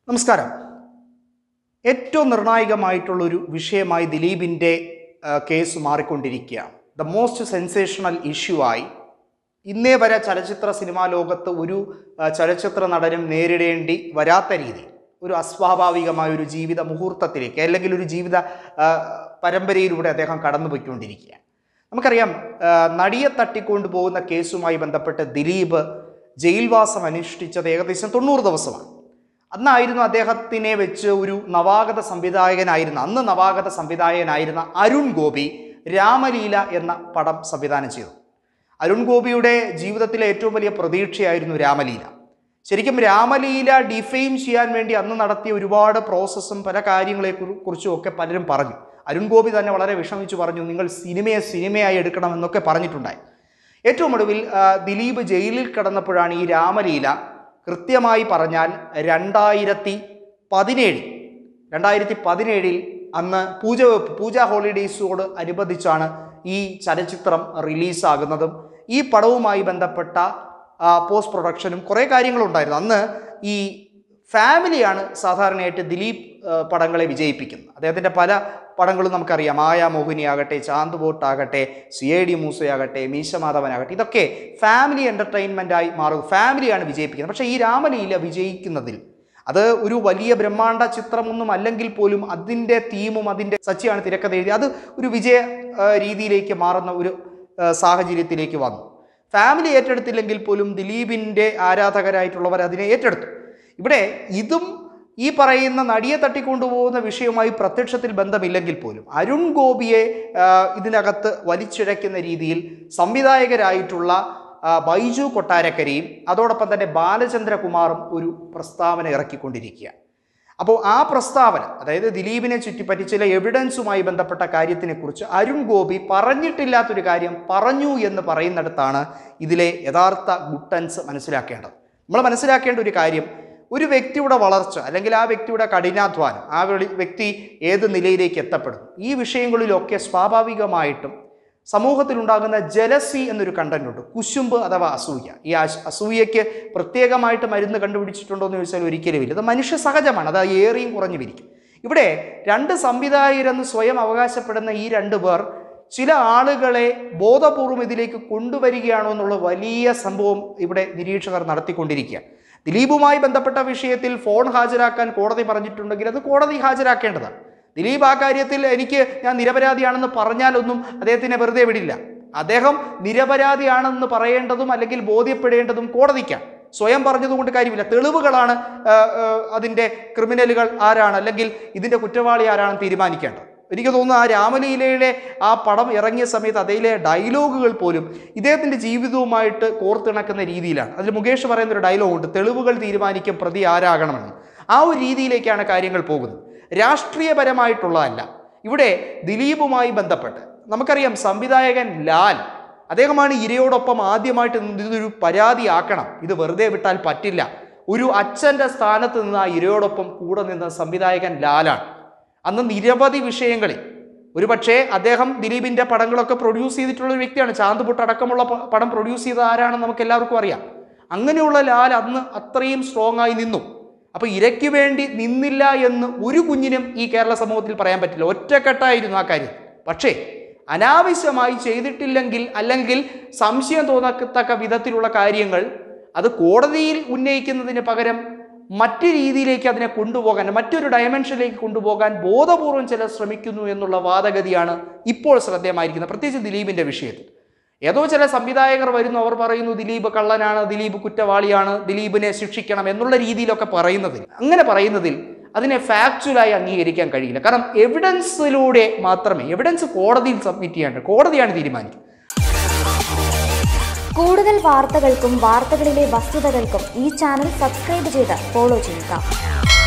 നമസ്കാരം ഏറ്റവും നിർണായകമായിട്ടുള്ളൊരു വിഷയമായി ദിലീപിൻ്റെ ആ, കേസ് മാറിക്കൊണ്ടിരിക്കുകയാണ് ദ മോസ്റ്റ് സെൻസേഷണൽ ഇഷ്യൂ ആയി ഇന്നേ വരെ ചലച്ചിത്ര സിനിമാ ലോകത്ത് ഒരു ആ, ചലച്ചിത്ര നടനും നേരിടേണ്ടി വരാത്ത രീതി ഒരു അസ്വാഭാവികമായ ഒരു ജീവിത മുഹൂർത്തത്തിലേക്ക് അല്ലെങ്കിൽ ഒരു ജീവിത ആ, പരമ്പരയിലൂടെ അദ്ദേഹം കടന്നുപോയിക്കൊണ്ടിരിക്കുകയാണ് നമുക്കറിയാം ആ, നടിയെ തട്ടിക്കൊണ്ടു പോകുന്ന കേസുമായി ബന്ധപ്പെട്ട് ദിലീപ് ജയിൽവാസം അനുഷ്ഠിച്ചത് ഏകദേശം തൊണ്ണൂറ് ദിവസമാണ് അന്നായിരുന്നു അദ്ദേഹത്തിനെ വെച്ച് ഒരു നവാഗത സംവിധായകനായിരുന്ന അന്ന് നവാഗത സംവിധായകനായിരുന്ന അരുൺ ഗോപി രാമലീല എന്ന പടം സംവിധാനം ചെയ്തു അരുൺ ഗോപിയുടെ ജീവിതത്തിലെ ഏറ്റവും വലിയ പ്രതീക്ഷയായിരുന്നു രാമലീല ശരിക്കും രാമലീല ഡിഫെയിം ചെയ്യാൻ വേണ്ടി അന്ന് നടത്തിയ ഒരുപാട് പ്രോസസ്സും പല കാര്യങ്ങളെ കുറി- കുറിച്ചും ഒക്കെ പലരും പറഞ്ഞു അരുൺ ഗോപി തന്നെ വളരെ വിഷമിച്ചു പറഞ്ഞു നിങ്ങൾ സിനിമയെ സിനിമയായി എടുക്കണം എന്നൊക്കെ പറഞ്ഞിട്ടുണ്ടായി ഏറ്റവും ഒടുവിൽ ആ, ദിലീപ് ജയിലിൽ കിടന്നപ്പോഴാണ് ഈ രാമലീല കൃത്യമായി പറഞ്ഞാൽ രണ്ടായിരത്തി പതിനേഴിൽ രണ്ടായിരത്തി പതിനേഴിൽ അന്ന് പൂജ പൂജ ഹോളിഡേയ്സോട് അനുബന്ധിച്ചാണ് ഈ ചലച്ചിത്രം റിലീസാകുന്നതും ഈ പടവുമായി ബന്ധപ്പെട്ട പോസ്റ്റ് പ്രൊഡക്ഷനും കുറേ കാര്യങ്ങളുണ്ടായിരുന്നു അന്ന് ഈ ഫാമിലിയാണ് സാധാരണയായിട്ട് ദിലീപ് ആ, പടങ്ങളെ വിജയിപ്പിക്കുന്നത് അദ്ദേഹത്തിൻ്റെ പല പടങ്ങളും നമുക്കറിയാം മായ മോഹിനിയാകട്ടെ ചാന്ത് ബോട്ടാകട്ടെ സി ഐ ഡി മൂസയാകട്ടെ മീശമാധവനാകട്ടെ ഇതൊക്കെ ഫാമിലി എൻ്റർടൈൻമെൻറ്റായി മാറും ഫാമിലിയാണ് വിജയിപ്പിക്കുന്നത് പക്ഷേ ഈ രാമലീല വിജയിക്കുന്നതിൽ അത് ഒരു വലിയ ബ്രഹ്മാണ്ഡ ചിത്രമൊന്നും അല്ലെങ്കിൽ പോലും അതിൻ്റെ തീമും അതിൻ്റെ സച്ചിയാണ് തിരക്കഥ എഴുതി അത് ഒരു വിജയ ആ, രീതിയിലേക്ക് മാറുന്ന ഒരു ആ, സാഹചര്യത്തിലേക്ക് വന്നു ഫാമിലി ഏറ്റെടുത്തില്ലെങ്കിൽ പോലും ദിലീപിൻ്റെ ആരാധകരായിട്ടുള്ളവർ അതിനെ ഏറ്റെടുത്തു ഇവിടെ ഇതും ഈ പറയുന്ന നടിയെ തട്ടിക്കൊണ്ടുപോകുന്ന വിഷയവുമായി പ്രത്യക്ഷത്തിൽ ബന്ധമില്ലെങ്കിൽ പോലും അരുൺ ഗോപിയെ ആ, ഇതിനകത്ത് വലിച്ചിഴയ്ക്കുന്ന രീതിയിൽ സംവിധായകരായിട്ടുള്ള ആ, ബൈജു കൊട്ടാരക്കരയും അതോടൊപ്പം തന്നെ ബാലചന്ദ്രകുമാറും ഒരു പ്രസ്താവന ഇറക്കിക്കൊണ്ടിരിക്കുക അപ്പോൾ ആ പ്രസ്താവന അതായത് ദിലീപിനെ ചുറ്റിപ്പറ്റി ചില എവിഡൻസുമായി ബന്ധപ്പെട്ട കാര്യത്തിനെക്കുറിച്ച് അരുൺ ഗോപി പറഞ്ഞിട്ടില്ലാത്തൊരു കാര്യം പറഞ്ഞു എന്ന് പറയുന്നിടത്താണ് ഇതിലെ യഥാർത്ഥ ഗുട്ടൻസ് മനസ്സിലാക്കേണ്ടത് നമ്മൾ മനസ്സിലാക്കേണ്ട ഒരു കാര്യം ഒരു വ്യക്തിയുടെ വളർച്ച അല്ലെങ്കിൽ ആ വ്യക്തിയുടെ കഠിനാധ്വാനം ആ വെളി- വ്യക്തി ഏത് നിലയിലേക്ക് എത്തപ്പെടും ഈ വിഷയങ്ങളിലൊക്കെ സ്വാഭാവികമായിട്ടും സമൂഹത്തിലുണ്ടാകുന്ന ജലസി എന്നൊരു കണ്ടന്റ് ഉണ്ട് കുശുമ്പ് അഥവാ അസൂയ ഈ അശ്- അസൂയയ്ക്ക് പ്രത്യേകമായിട്ട് മരുന്ന് കണ്ടുപിടിച്ചിട്ടുണ്ടോ എന്ന് ചോദിച്ചാൽ ഒരിക്കലുമില്ല ഇത് മനുഷ്യ സഹജമാണ് അത് ഏറിയും കുറഞ്ഞു വിരിക്കും ഇവിടെ രണ്ട് സംവിധായകരെന്ന് സ്വയം അവകാശപ്പെടുന്ന ഈ രണ്ട് പേർ ചില ആളുകളെ ബോധപൂർവം ഇതിലേക്ക് കൊണ്ടുവരികയാണോ എന്നുള്ള വലിയ സംഭവം ഇവിടെ നിരീക്ഷകർ നടത്തിക്കൊണ്ടിരിക്കുക ദിലീപുമായി ബന്ധപ്പെട്ട വിഷയത്തിൽ ഫോൺ ഹാജരാക്കാൻ കോടതി പറഞ്ഞിട്ടുണ്ടെങ്കിൽ അത് കോടതി ഹാജരാക്കേണ്ടതാണ് ദിലീപ് ആ കാര്യത്തിൽ എനിക്ക് ഞാൻ നിരപരാധിയാണെന്ന് പറഞ്ഞാലൊന്നും അദ്ദേഹത്തിനെ വെറുതെ വിടില്ല അദ്ദേഹം നിരപരാധിയാണെന്ന് പറയേണ്ടതും അല്ലെങ്കിൽ ബോധ്യപ്പെടേണ്ടതും കോടതിക്കാണ് സ്വയം പറഞ്ഞതുകൊണ്ട് കാര്യമില്ല തെളിവുകളാണ് ആ, ആ, അതിൻ്റെ ക്രിമിനലുകൾ ആരാണ് അല്ലെങ്കിൽ ഇതിൻ്റെ കുറ്റവാളി ആരാണെന്ന് തീരുമാനിക്കേണ്ടത് എനിക്ക് തോന്നുന്നു ആ രാമലീലയുടെ ആ പടം ഇറങ്ങിയ സമയത്ത് അതിലെ ഡയലോഗുകൾ പോലും ഇദ്ദേഹത്തിൻ്റെ ജീവിതവുമായിട്ട് കോർത്തിണക്കുന്ന രീതിയിലാണ് അതിൽ മുകേഷ് പറയുന്ന ഒരു ഡയലോഗ് ഉണ്ട് തെളിവുകൾ തീരുമാനിക്കും പ്രതി ആരാകണമെന്ന് ആ ഒരു രീതിയിലേക്കാണ് കാര്യങ്ങൾ പോകുന്നത് രാഷ്ട്രീയപരമായിട്ടുള്ളതല്ല ഇവിടെ ദിലീപുമായി ബന്ധപ്പെട്ട് നമുക്കറിയാം സംവിധായകൻ ലാൽ അദ്ദേഹമാണ് ഇരയോടൊപ്പം ആദ്യമായിട്ട് നിന്ന് ഇതൊരു പരാതിയാക്കണം ഇത് വെറുതെ വിട്ടാൽ പറ്റില്ല ഒരു അച്ഛൻ്റെ സ്ഥാനത്ത് നിന്ന് ആ ഇരയോടൊപ്പം കൂടെ നിന്ന സംവിധായകൻ ലാലാണ് അന്ന് നിരവധി വിഷയങ്ങളിൽ ഒരുപക്ഷേ അദ്ദേഹം ദിലീപിൻ്റെ പടങ്ങളൊക്കെ പ്രൊഡ്യൂസ് ചെയ്തിട്ടുള്ള ഒരു വ്യക്തിയാണ് ചാന്തുപുട്ട് അടക്കമുള്ള പ- പടം പ്രൊഡ്യൂസ് ചെയ്ത ആരാണെന്ന് നമുക്ക് എല്ലാവർക്കും അറിയാം അങ്ങനെയുള്ള ലാൽ അന്ന് അത്രയും സ്ട്രോങ് ആയി നിന്നു അപ്പോൾ ഇരയ്ക്ക് വേണ്ടി നിന്നില്ല എന്ന് ഒരു കുഞ്ഞിനും ഈ കേരള സമൂഹത്തിൽ പറയാൻ പറ്റില്ല ഒറ്റക്കെട്ടായിരുന്നു ആ കാര്യം പക്ഷേ അനാവശ്യമായി ചെയ്തിട്ടില്ലെങ്കിൽ അല്ലെങ്കിൽ സംശയം തോന്നത്തക്ക വിധത്തിലുള്ള കാര്യങ്ങൾ അത് കോടതിയിൽ ഉന്നയിക്കുന്നതിന് പകരം മറ്റ് രീതിയിലേക്ക് അതിനെ കൊണ്ടുപോകാൻ മറ്റൊരു ഡയമെൻഷനിലേക്ക് കൊണ്ടുപോകാൻ ബോധപൂർവം ചിലർ ശ്രമിക്കുന്നു എന്നുള്ള വാദഗതിയാണ് ഇപ്പോൾ ശ്രദ്ധേയമായിരിക്കുന്നത് പ്രത്യേകിച്ച് ദിലീപിൻ്റെ വിഷയത്തിൽ ഏതോ ചില സംവിധായകർ വരുന്നു അവർ പറയുന്നു ദിലീപ് കള്ളനാണ് ദിലീപ് കുറ്റവാളിയാണ് ദിലീപിനെ ശിക്ഷിക്കണം എന്നുള്ള രീതിയിലൊക്കെ പറയുന്നതിൽ അങ്ങനെ പറയുന്നതിൽ അതിനെ ഫാക്ച്വലായി അംഗീകരിക്കാൻ കഴിയില്ല കാരണം എവിഡൻസിലൂടെ മാത്രമേ എവിഡൻസ് കോടതിയിൽ സബ്മിറ്റ് ചെയ്യേണ്ടത് കോടതിയാണ് തീരുമാനിക്കുന്നത് കൂടുതൽ വാർത്തകൾക്കും വാർത്തകളിലെ വസ്തുതകൾക്കും ഈ ചാനൽ സബ്സ്ക്രൈബ് ചെയ്ത് ഫോളോ ചെയ്യുക